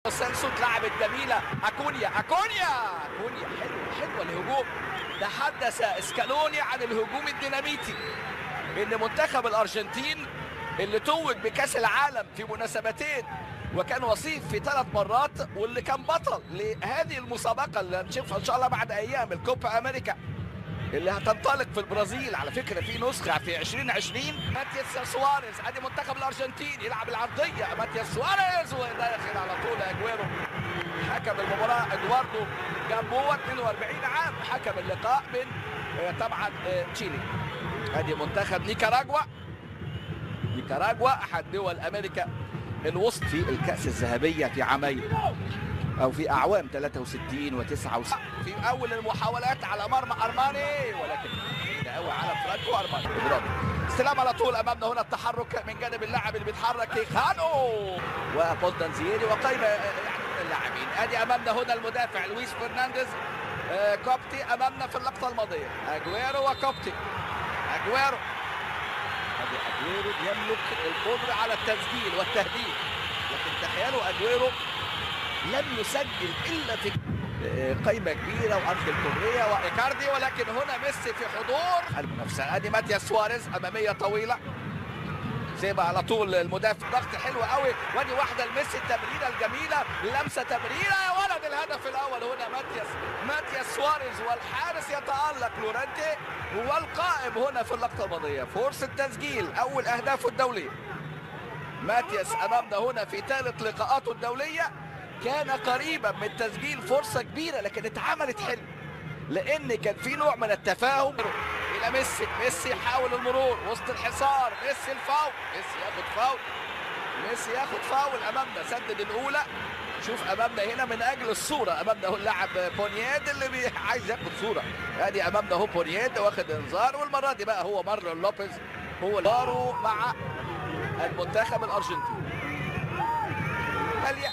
سيلسو اتلعبت جميله اكونيا اكونيا اكونيا حلوه حلوه الهجوم تحدث اسكالوني عن الهجوم الديناميتي ان منتخب الارجنتين اللي توج بكاس العالم في مناسبتين وكان وصيف في ثلاث مرات واللي كان بطل لهذه المسابقه اللي هنشوفها ان شاء الله بعد ايام الكوبا امريكا اللي هتنطلق في البرازيل على فكره في نسخه في 2020 ماتياس سواريز ادي منتخب الارجنتين يلعب العرضيه ماتياس سواريز وداخل على طول اجويرو حكم المباراه ادواردو جامبوا 42 عام حكم اللقاء من آه، طبعا آه، تشيلي ادي منتخب نيكاراجوا نيكاراجوا احد دول امريكا الوسط في الكاس الذهبيه في عامين او في اعوام 63 و69 في اول المحاولات على مرمى ارماني ولكن ده قوي على فرانكو ارماني برافو. استلام على طول امامنا هنا التحرك من جانب اللاعب اللي بيتحرك خانو وبولتنزيري وقائمه يعني من اللاعبين ادي امامنا هنا المدافع لويس فرنانديز آه، كوبتي امامنا في اللقطه الماضيه اجويرو وكوبتي اجويرو ادي اجويرو يملك القدره على التسجيل والتهديد لكن تخيلوا اجويرو لم يسجل الا في آه، قايمه كبيره وانخيل كوريا وايكاردي ولكن هنا ميسي في حضور المنافسه ادي ماتياس سواريز اماميه طويله سيب على طول المدافع ضغط حلو قوي وادي واحده لميسي التمريره الجميله لمسه تمريره يا ولد الهدف الاول هنا ماتياس ماتياس سواريز والحارس يتالق لورنتي والقائم هنا في اللقطه الماضيه فرصه تسجيل اول اهدافه الدوليه ماتياس امامنا هنا في ثالث لقاءاته الدوليه كان قريبا من تسجيل فرصه كبيره لكن اتعملت حلو لان كان في نوع من التفاهم الى ميسي ميسي يحاول المرور وسط الحصار ميسي الفاول ميسي ياخد فاول ميسي ياخد فاول امامنا سدد الاولى شوف امامنا هنا من اجل الصوره امامنا هو اللاعب بونياد اللي بي... عايز ياخد صوره ادي امامنا هو بونياد واخد انذار والمره دي بقى هو مارلون لوبيز هو اللي مع المنتخب الارجنتيني هل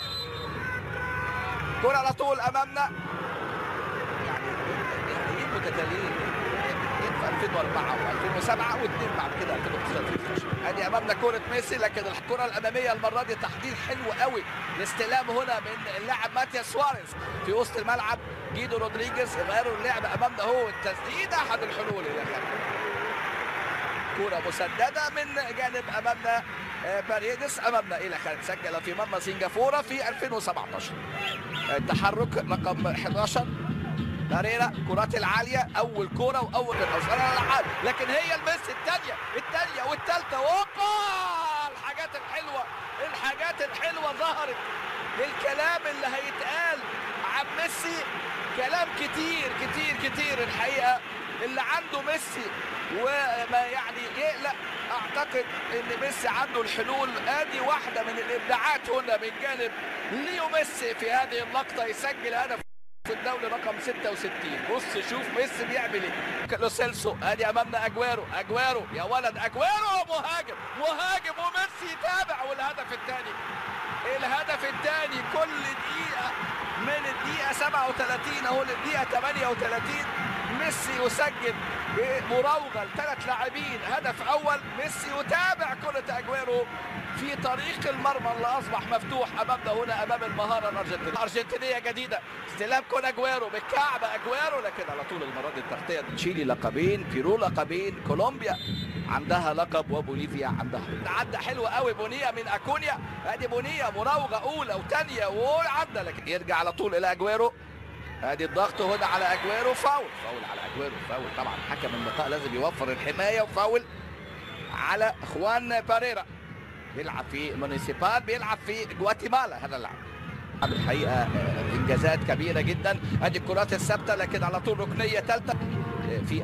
كرة على طول امامنا يعني نهائيين متتاليين في 2004 و2007 واثنين بعد كده 2015 ادي امامنا كرة ميسي لكن الكرة الامامية المرة دي تحضير حلو قوي الاستلام هنا من اللاعب ماتياس سواريز في وسط الملعب جيدو رودريجيز يغيروا اللعب امامنا هو التسديد احد الحلول اللي كرة مسددة من جانب امامنا آه، باريدس امامنا الى خارج سجل في مرمى سنغافوره في 2017 التحرك رقم 11 داريرا كرات العاليه اول كوره واول اوصال الالعاب لكن هي الميسي الثانيه الثانيه والثالثه اوبا الحاجات الحلوه الحاجات الحلوه ظهرت الكلام اللي هيتقال عن ميسي كلام كتير كتير كتير الحقيقه اللي عنده ميسي وما يعني يقلق اعتقد ان ميسي عنده الحلول ادي واحده من الابداعات هنا من جانب ليو ميسي في هذه اللقطه يسجل هدف في الدوري رقم 66 بص شوف ميسي بيعمل ايه لو سيلسو ادي امامنا اجويرو اجويرو يا ولد اجويرو مهاجم مهاجم وميسي يتابع والهدف الثاني الهدف الثاني كل دقيقه من الدقيقه 37 اهو للدقيقه 38 ميسي يسجل بمراوغه لثلاث لاعبين هدف اول ميسي يتابع كره اجويرو في طريق المرمى اللي اصبح مفتوح امامنا هنا امام المهاره الارجنتينيه الارجنتينيه جديده استلام كون اجويرو بالكعب اجويرو لكن على طول المره دي التغطيه تشيلي لقبين بيرو لقبين كولومبيا عندها لقب وبوليفيا عندها عدى حلو قوي بونيا من اكونيا ادي بونيا مراوغه اولى وثانيه وعدى لكن يرجع على طول الى اجويرو ادي الضغط هنا على اجويرو فاول فاول على اجويرو فاول طبعا حكم اللقاء لازم يوفر الحمايه وفاول على خوان باريرا بيلعب في مونيسيبال بيلعب في جواتيمالا هذا اللاعب الحقيقه آه، انجازات كبيره جدا ادي الكرات الثابته لكن على طول ركنيه ثالثه في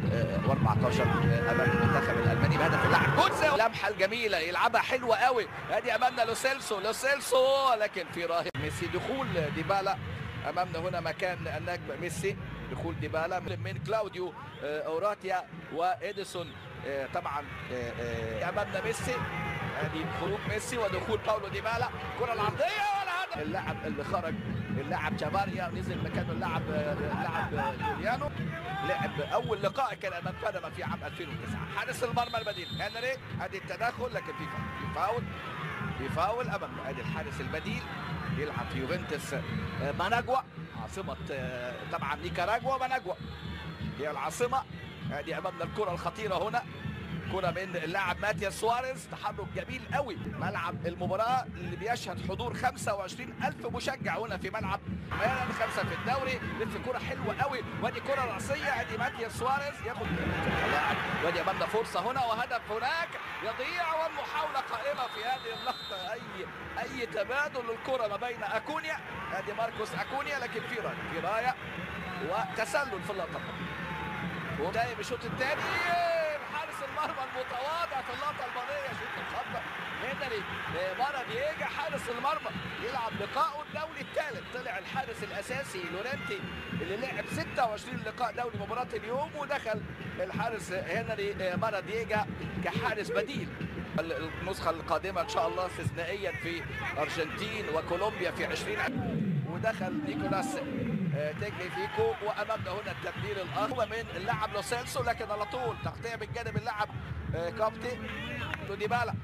2014 امام المنتخب الالماني بهدف اللاعب جوتزا اللمحه الجميله يلعبها حلوه قوي ادي امامنا لوسيلسو لوسيلسو لكن في راهب ميسي دخول ديبالا امامنا هنا مكان النجم ميسي دخول ديبالا من كلاوديو آه، اوراتيا واديسون آه، طبعا آه، آه، امامنا ميسي ادي خروج ميسي ودخول باولو ديبالا الكره العرضيه ولا هدف اللاعب اللي خرج اللاعب جافاريا نزل مكانه اللاعب اللاعب جوليانو لعب اول لقاء كان امام بنما في عام 2009 حارس المرمى البديل هنري ادي التدخل لكن في فاول في فاول بفاول امام ادي الحارس البديل يلعب في يوفنتوس آه، ماناجوا عاصمه آه، طبعا نيكاراجوا ماناجوا هي العاصمه ادي امامنا الكره الخطيره هنا كرة من اللاعب ماتياس سواريز تحرك جميل قوي ملعب المباراة اللي بيشهد حضور 25 ألف مشجع هنا في ملعب ميلان خمسة في الدوري لف كرة حلوة قوي وادي كرة رأسية ادي ماتياس سواريز ياخد لاعب وادي امامنا فرصة هنا وهدف هناك يضيع والمحاولة قائمة في هذه اللقطة أي أي تبادل للكرة ما بين أكونيا ادي ماركوس أكونيا لكن في راية في راية وتسلل في اللقطة وجاي بالشوط الثاني حارس المرمى المتواضع في اللقطه الماضيه شوط الخطه هنري مارا دييجا حارس المرمى يلعب لقائه الدولي الثالث طلع الحارس الاساسي لورنتي اللي لعب 26 لقاء دولي مباراه اليوم ودخل الحارس هنري مارا دييجا كحارس بديل النسخه القادمه ان شاء الله استثنائيا في ارجنتين وكولومبيا في 20 ودخل نيكولاس تجري فيكو وامامنا هنا التبديل الاخر من اللاعب لوسيلسو لكن على طول تغطيه من جانب اللاعب كابتي ديبالا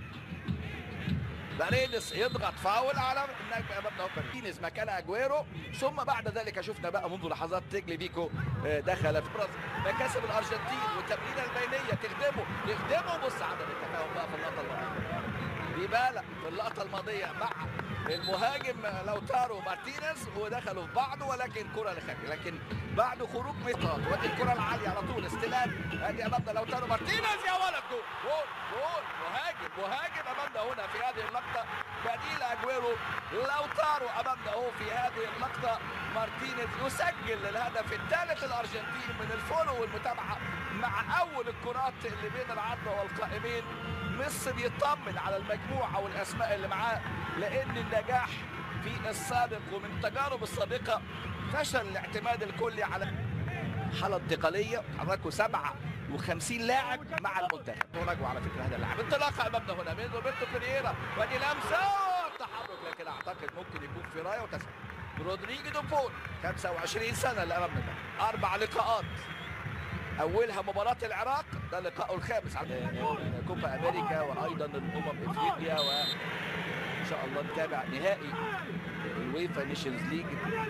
باريدس يضغط فاول على النجم امامنا هو مارتينيز مكان اجويرو ثم بعد ذلك شفنا بقى منذ لحظات تجلي بيكو دخل في براز مكاسب الارجنتين والتمريره البينيه تخدمه تخدمه بص عدم التفاهم بقى في اللقطه الماضيه ديبالا في اللقطه الماضيه مع المهاجم لوتارو مارتينيز ودخلوا في بعض ولكن كره لخارج لكن بعد خروج ميطات ودي الكره العاليه على طول استلام ادي امامنا لوتارو مارتينيز يا ولد جول جول جول مهاجم مهاجم امامنا هنا في هذه اللقطه بديل اجويرو لوتارو امامنا اهو في هذه اللقطه مارتينيز يسجل الهدف الثالث الارجنتين من الفولو والمتابعه مع اول الكرات اللي بين العارضه والقائمين مصر يطمن على المجموعه والاسماء اللي معاه لان النجاح في السابق ومن تجارب السابقه فشل الاعتماد الكلي على حاله انتقاليه حركوا 57 لاعب مع المنتخب ونجوا على فكره هذا اللاعب انطلاقه امامنا هنا من روبرتو فيريرا ودي لمسه تحرك لكن اعتقد ممكن يكون في رايه وتسلل رودريجو دوبول 25 سنه اللي امامنا ده اربع لقاءات اولها مباراه العراق ده لقاءه الخامس على كوبا امريكا وايضا الامم افريقيا وان شاء الله نتابع نهائي الويفا نيشنز ليج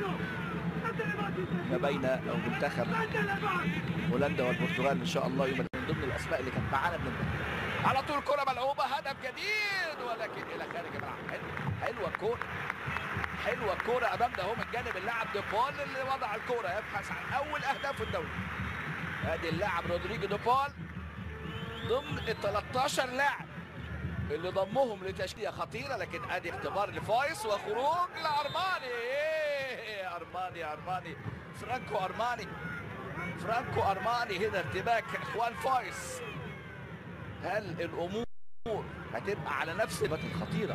ما بين منتخب هولندا والبرتغال ان شاء الله يوم من ضمن الاسماء اللي كانت معانا من على طول كره ملعوبه هدف جديد ولكن الى خارج الملعب حلوه الكوره حلوه الكوره امامنا اهو من جانب اللاعب ديبول اللي وضع الكوره يبحث عن اول اهدافه الدوري ادي اللاعب رودريجو دوبال ضمن ال 13 لاعب اللي ضمهم لتشكيله خطيره لكن ادي اختبار لفايس وخروج لارماني إيه ارماني ارماني فرانكو ارماني فرانكو ارماني هنا ارتباك اخوان فايس هل الامور هتبقى على نفس الخطيره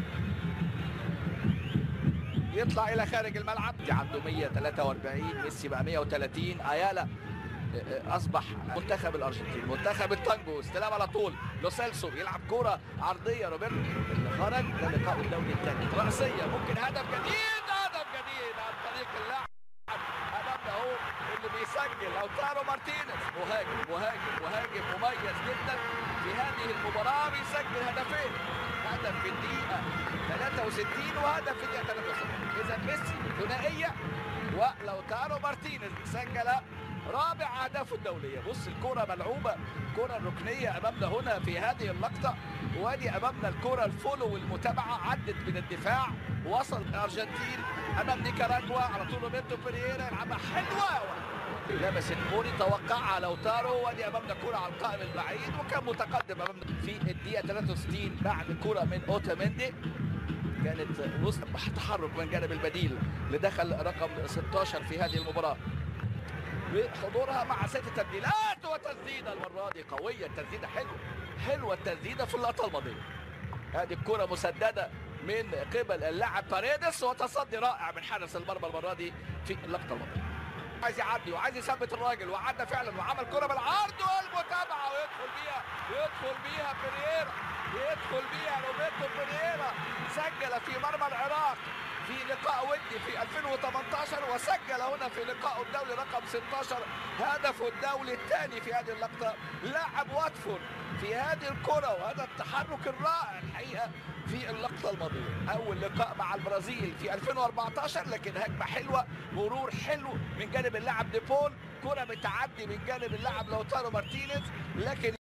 يطلع الى خارج الملعب عنده 143 ميسي بقى 130 ايالا اصبح منتخب الارجنتين منتخب التانجو استلام على طول لوسيلسو يلعب كوره عرضيه روبرتو اللي خرج ده لقاء الدوري الثاني راسيه ممكن هدف جديد هدف جديد عن طريق اللاعب امامنا اهو اللي بيسجل لوتارو مارتينيز مهاجم مهاجم مهاجم مميز جدا في هذه المباراه بيسجل هدفين هدف في الدقيقه 63 وهدف في الدقيقه 73 اذا ميسي ثنائيه ولوتارو مارتينيز سجل رابع اهدافه الدوليه بص الكره ملعوبه كره ركنيه امامنا هنا في هذه اللقطه وادي امامنا الكره الفولو والمتابعه عدت من الدفاع وصل الارجنتين امام نيكاراجوا على طول روبرتو فيريرا يلعبها حلوه لمس الكوري توقعها لوتارو وادي امامنا كره على القائم البعيد وكان متقدم امامنا في الدقيقه 63 بعد كره من اوتاميندي كانت وسط تحرك من جانب البديل اللي دخل رقم 16 في هذه المباراه بحضورها مع ست تبديلات وتسديده المره دي قويه التسديده حلوه حلوه التسديده في اللقطه الماضيه هذه الكره مسدده من قبل اللاعب باريدس وتصدي رائع من حارس المرمى المره دي في اللقطه الماضيه عايز يعدي وعايز يثبت الراجل وعدى فعلا وعمل كره بالعرض والمتابعه ويدخل بيها يدخل بيها بيريرا يدخل بيها روبرتو بيريرا سجل في مرمى العراق في لقاء ودي في 2018 وسجل هنا في لقائه الدولي رقم 16 هدفه الدولي الثاني في هذه اللقطة لاعب واتفورد في هذه الكرة وهذا التحرك الرائع الحقيقة في اللقطة الماضية أول لقاء مع البرازيل في 2014 لكن هجمة حلوة مرور حلو من جانب اللاعب ديبول كرة بتعدي من جانب اللاعب لوتارو مارتينيز لكن